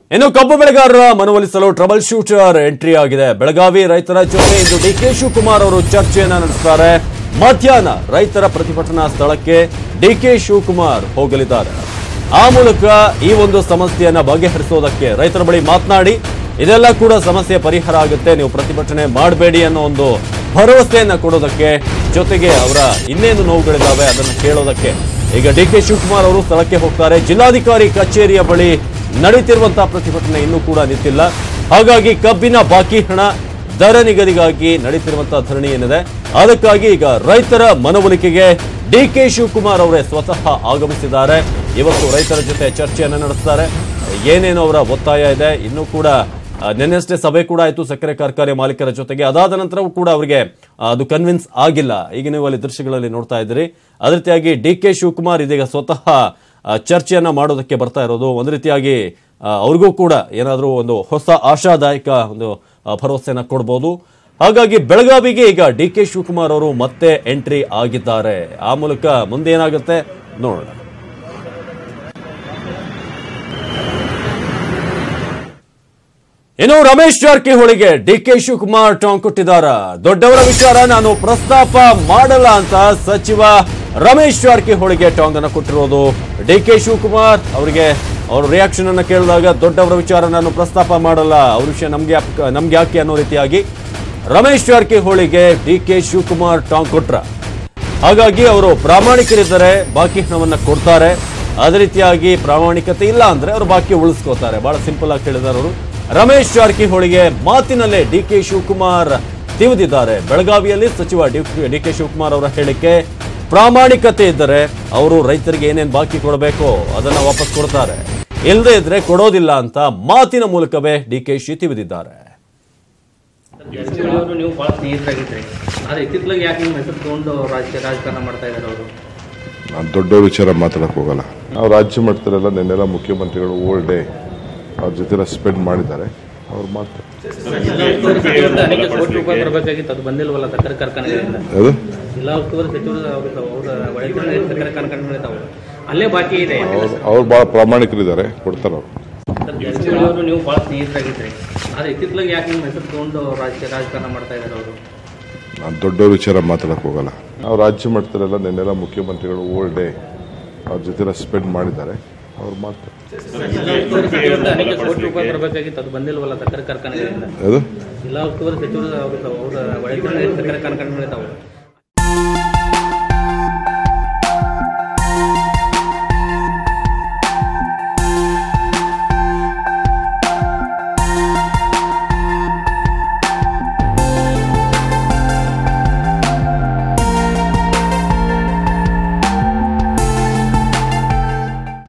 ಇನ್ನು ಕಬ್ಬು ಬೆಳೆಗಾರರ ಮನವೊಲಿಸಲು ಟ್ರಬಲ್ ಶೂಟರ್ ಎಂಟ್ರಿ ಆಗಿದೆ ಬೆಳಗಾವಿ ರೈತರ ಜೊತೆ ಇಂದು ಡಿ ಕೆ ಶಿವಕುಮಾರ್ ಅವರು ಚರ್ಚೆಯನ್ನ ನಡೆಸ್ತಾರೆ ಮಧ್ಯಾಹ್ನ ರೈತರ ಪ್ರತಿಭಟನಾ ಸ್ಥಳಕ್ಕೆ ಡಿ ಕೆ ಶಿವಕುಮಾರ್ ಹೋಗಲಿದ್ದಾರೆ ಆ ಮೂಲಕ ಈ ಒಂದು ಸಮಸ್ಯೆಯನ್ನ ಬಗೆಹರಿಸೋದಕ್ಕೆ ರೈತರ ಬಳಿ ಮಾತನಾಡಿ ಇದೆಲ್ಲ ಕೂಡ ಸಮಸ್ಯೆ ಪರಿಹಾರ ಆಗುತ್ತೆ ನೀವು ಪ್ರತಿಭಟನೆ ಮಾಡಬೇಡಿ ಅನ್ನೋ ಒಂದು ಭರವಸೆಯನ್ನ ಕೊಡೋದಕ್ಕೆ ಜೊತೆಗೆ ಅವರ ಇನ್ನೇನು ನೋವುಗಳಿದಾವೆ ಅದನ್ನು ಕೇಳೋದಕ್ಕೆ ಈಗ ಡಿ ಕೆ ಶಿವಕುಮಾರ್ ಅವರು ಸ್ಥಳಕ್ಕೆ ಹೋಗ್ತಾರೆ ಜಿಲ್ಲಾಧಿಕಾರಿ ಕಚೇರಿಯ ಬಳಿ ನಡೀತಿರುವಂತಹ ಪ್ರತಿಭಟನೆ ಇನ್ನೂ ಕೂಡ ನಿಂತಿಲ್ಲ ಹಾಗಾಗಿ ಕಬ್ಬಿನ ಬಾಕಿ ಹಣ ದರ ನಿಗದಿಗಾಗಿ ನಡೀತಿರುವಂತಹ ಧರಣಿ ಏನಿದೆ ಅದಕ್ಕಾಗಿ ಈಗ ರೈತರ ಮನವೊಲಿಕೆಗೆ ಡಿ ಕೆ ಶಿವಕುಮಾರ್ ಅವರೇ ಸ್ವತಃ ಆಗಮಿಸಿದ್ದಾರೆ ಇವತ್ತು ರೈತರ ಜೊತೆ ಚರ್ಚೆಯನ್ನು ನಡೆಸ್ತಾರೆ ಏನೇನು ಅವರ ಒತ್ತಾಯ ಇದೆ ಇನ್ನೂ ಕೂಡ ಆ, ನಿನ್ನೆಷ್ಟೇ ಸಭೆ ಕೂಡ ಆಯಿತು ಸಕ್ಕರೆ ಕಾರ್ಖಾನೆ ಮಾಲೀಕರ ಜೊತೆಗೆ ಅದಾದ ನಂತರವೂ ಕೂಡ ಅವರಿಗೆ ಆ, ಅದು ಕನ್ವಿನ್ಸ್ ಆಗಿಲ್ಲ ಈಗ ನೀವು ಅಲ್ಲಿ ದೃಶ್ಯಗಳಲ್ಲಿ ನೋಡ್ತಾ ಇದ್ದೀರಿ ಅದೇ ರೀತಿಯಾಗಿ ಡಿ ಕೆ ಶಿವಕುಮಾರ್ ಇದೀಗ ಸ್ವತಃ ಆ, ಚರ್ಚೆಯನ್ನ ಮಾಡೋದಕ್ಕೆ ಬರ್ತಾ ಇರೋದು ಒಂದು ರೀತಿಯಾಗಿ ಆ, ಅವ್ರಿಗೂ ಕೂಡ ಏನಾದರೂ ಒಂದು ಹೊಸ ಆಶಾದಾಯಕ ಒಂದು ಆ, ಭರವಸೆಯನ್ನ ಕೊಡ್ಬೋದು ಹಾಗಾಗಿ ಬೆಳಗಾವಿಗೆ ಈಗ ಡಿ ಕೆ ಶಿವಕುಮಾರ್ ಅವರು ಮತ್ತೆ ಎಂಟ್ರಿ ಆಗಿದ್ದಾರೆ ಆ ಮೂಲಕ ಮುಂದೆ ಏನಾಗುತ್ತೆ ನೋಡೋಣ ಇನ್ನು ರಮೇಶ್ ಜಾರಕಿಹೊಳಿಗೆ ಡಿ ಕೆ ಶಿವಕುಮಾರ್ ಟಾಂಗ್ ಕೊಟ್ಟಿದ್ದಾರ ದೊಡ್ಡವರ ವಿಚಾರ ನಾನು ಪ್ರಸ್ತಾಪ ಮಾಡಲ್ಲ ಅಂತ ಸಚಿವ ರಮೇಶ್ ಜಾರಕಿಹೊಳಿಗೆ ಟಾಂಗ್ ಅನ್ನು ಕೊಟ್ಟಿರೋದು ಡಿ ಕೆ ಶಿವಕುಮಾರ್ ಅವರಿಗೆ ಅವ್ರ ರಿಯಾಕ್ಷನ್ ಅನ್ನ ಕೇಳಿದಾಗ ದೊಡ್ಡವರ ವಿಚಾರ ನಾನು ಪ್ರಸ್ತಾಪ ಮಾಡಲ್ಲ ಅವ್ರ ವಿಷಯ ನಮ್ಗೆ ಯಾಕ್- ನಮ್ಗೆ ಯಾಕೆ ಅನ್ನೋ ರೀತಿಯಾಗಿ ರಮೇಶ್ ಜಾರಕಿಹೊಳಿಗೆ ಡಿ ಕೆ ಶಿವಕುಮಾರ್ ಟಾಂಗ್ ಕೊಟ್ರ ಹಾಗಾಗಿ ಅವರು ಪ್ರಾಮಾಣಿಕರಿದ್ದಾರೆ ಬಾಕಿ ಹಣವನ್ನ ಕೊಡ್ತಾರೆ ಅದೇ ರೀತಿಯಾಗಿ ಪ್ರಾಮಾಣಿಕತೆ ಇಲ್ಲ ಅಂದ್ರೆ ಅವರು ಬಾಕಿ ಉಳಿಸ್ಕೋತಾರೆ ಬಹಳ ಸಿಂಪಲ್ ಆಗಿ ಹೇಳಿದ್ದಾರೆ ಅವರು ರಮೇಶ್ ಜಾರಕಿಹೊಳಿಗೆ ಮಾತಿನಲ್ಲೇ ಡಿ ಕೆ ಶಿವಕುಮಾರ್ ತಿವಿದಿದ್ದಾರೆ ಬೆಳಗಾವಿಯಲ್ಲಿ ಸಚಿವ ಡಿ ಕೆ ಶಿವಕುಮಾರ್ ಅವರ ಹೇಳಿಕೆ ಪ್ರಾಮಾಣಿಕತೆ ಇದ್ದರೆ ಅವರು ರೈತರಿಗೆ ಏನೇನ್ ಬಾಕಿ ಕೊಡಬೇಕೋ ಅದನ್ನ ವಾಪಸ್ ಕೊಡ್ತಾರೆ ಇಲ್ಲದೆ ಇದ್ರೆ ಕೊಡೋದಿಲ್ಲ ಅಂತ ಮಾತಿನ ಮೂಲಕವೇ ಡಿ ಕೆ ಶಿ ತಿವಿದಿದ್ದಾರೆ ಜಾರಕಿಹೊಳಿ ಅವರು ನೀವು ಭಾಳ ಸ್ನೇಹಿತರಾಗಿದ್ರಿ ಆದ್ರೆ ಇತ್ತಿತ್ತಲಾಗಿ ಯಾಕೆ ನಿಮ್ಮ ಹೆಸರು ತಗೊಂಡು ರಾಜಕೀಯ ರಾಜಕಾರಣ ಮಾಡ್ತಾ ಇದ್ದಾರೆ ಅವರು ನಾನು ದೊಡ್ಡವ್ರ ವಿಚಾರ ಮಾತಾಡಕ್ಕೆ ಹೋಗಲ್ಲ ನಾವು ರಾಜ್ಯ ಮಟ್ಟದಲ್ಲೆಲ್ಲ ನಿನ್ನೆಲ್ಲ ಮುಖ್ಯಮಂತ್ರಿಗಳು ಓಲ್ ಡೇ ಅವ್ರ ಜೊತೆ ಸ್ಪೆಂಡ್ ಮಾಡಿದ್ದಾರೆ ಅವ್ರು ಮಾತು ಜಿಲ್ಲಾ ಉಸ್ತುವಾರಿ ಸಚಿವರಿಂದ ಅನೇಕ ಕೋಟಿ ರೂಪಾಯಿ ಬರಬೇಕಾಗಿತ್ತು ಅದು ಬಂದಿಲ್ವಲ್ಲ ಸಕ್ಕರೆ ಕಾರ್ಖಾನೆಗಳಿಂದ ಅದು ಜಿಲ್ಲಾ ಉಸ್ತುವಾರಿ ಸಚಿವರು ಅವ್ರ ಅವ್ರ ಒಳಗಿನ ಸಕ್ಕರೆ ಕಾರ್ಖಾನೆಗಳಿದ್ದಾವೆ ಅಲ್ಲೇ ಬಾಕಿ ಇದೆ ಅವ್ರು ಅವ್ರು ಭಾಳ ಪ್ರಾಮಾಣಿಕರಿದ್ದಾರೆ ಕೊಡ್ತಾರೆ ಅವರು ಜಾರಕಿಹೊಳಿ ಅವರು ನೀವು ಭಾಳ ಸ್ನೇಹಿತರಾಗಿದ್ರಿ ಆದ್ರೆ ಇತ್ತಿತ್ತಲಾಗಿ ಯಾಕೆ ನಿಮ್ಮ ಹೆಸರು ತಗೊಂಡು ರಾಜಕೀಯ ರಾಜಕಾರಣ ಮಾಡ್ತಾ ಇದ್ದಾರೆ ಅವರು ನಾನು ದೊಡ್ಡವ್ರ ವಿಚಾರ ಮಾತಾಡಕ್ಕೆ ಹೋಗಲ್ಲ ನಾವು ರಾಜ್ಯ ಮಟ್ಟದಲ್ಲೆಲ್ಲ ನಿನ್ನೆಲ್ಲ ಮುಖ್ಯಮಂತ್ರಿಗಳು ಓಲ್ ಡೇ ಅವ್ರ ಜೊತೆ ಸ್ಪೆಂಡ್ ಮಾಡಿದ್ದಾರೆ ಅವ್ರು ಮಾತು ಜಿಲ್ಲಾ ಉಸ್ತುವಾರಿ ಸಚಿವರಿಂದ ಅನೇಕ ಕೋಟಿ ರೂಪಾಯಿ ಬರಬೇಕಾಗಿತ್ತು ಅದು ಬಂದಿಲ್ವಲ್ಲ ಸಕ್ಕರೆ ಕಾರ್ಖಾನೆಗಳಿಂದ ಅದು ಜಿಲ್ಲಾ ಉಸ್ತುವಾರಿ ಸಚಿವರು ಅವ್ರ ಅವ್ರ ಒಳಗಿನ ಸಕ್ಕರೆ ಕಾರ್ಖಾನೆಗಳಿದ್ದಾವೆ